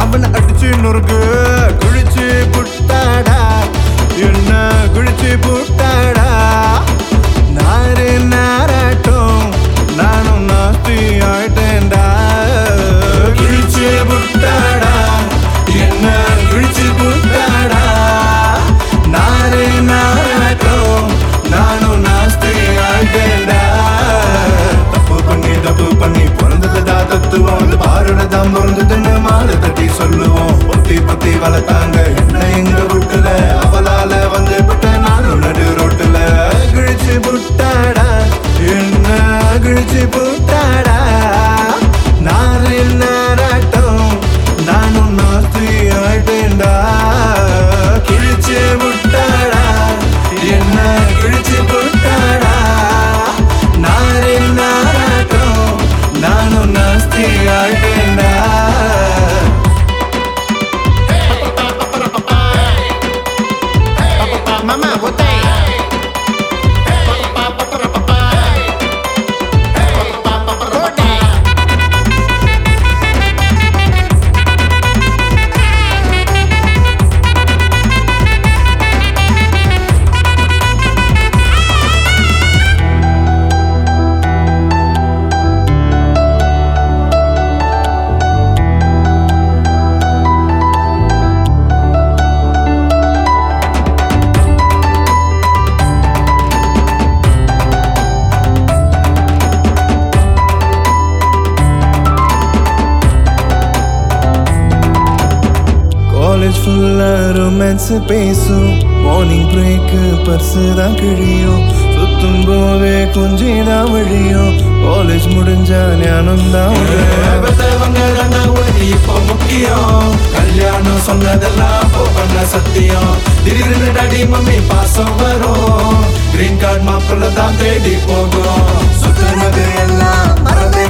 அவனை அடிச்சு நொறுக்கு குழிச்சு புட்டாடா என்ன குழிச்சு புட்டாடா நாரே நாராட்டம் நானும் நாஸ்தி ஆயிட்டேன்டா கிழிச்சு புட்டாடா என்ன கிழிச்சு புட்டாடா நாரே நாராட்டம் நானும் நாஸ்தி ஆயிட்டேன்டா தப்பு பண்ணி தப்பு பண்ணி பிறந்ததுடா தத்துவம் வந்து பாருடதான் பிறந்ததுன்னு மாலை தட்டி சொல்லுவோம் பொத்தி பொத்தி வளர்த்தாங்க என்ன எங்க வீட்டுல அவளால வந்து விட்ட நானும் நடு ரோட்டுல கிழிச்சு புட்டாடா என்ன கிழிச்சு புட்டாடா நாரே நாராட்டம் நானும் நாஸ்தி ஆயிட்டேன்டா கிழிச்சு புட்டாடா என்ன கிழிச்சு புட்டாடா நாரே நாராட்டம் நானும் நாஸ்தி ஆயிட்டேன்டா Mamá, botella. காலேஜ் ஃபுல்லா ரொமான்ஸ் பேசும் மார்னிங் பிரேக்கு பர்ஸு தான் கிழியும் சுத்தும் போதே கொஞ்சி தான் வழியும் காலேஜ் முடிஞ்சா ஞானம் தான் இப்போ முக்கியம் கல்யாணம் சொன்னதெல்லாம் போ பண்ண சத்தியம் திடீர்னு டாடி மம்மி பாசம் வரும் கிரீன் கார்டு மாப்பிள்ள தான் தேடி போகும் சுத்துனது எல்லாம் மறந்தே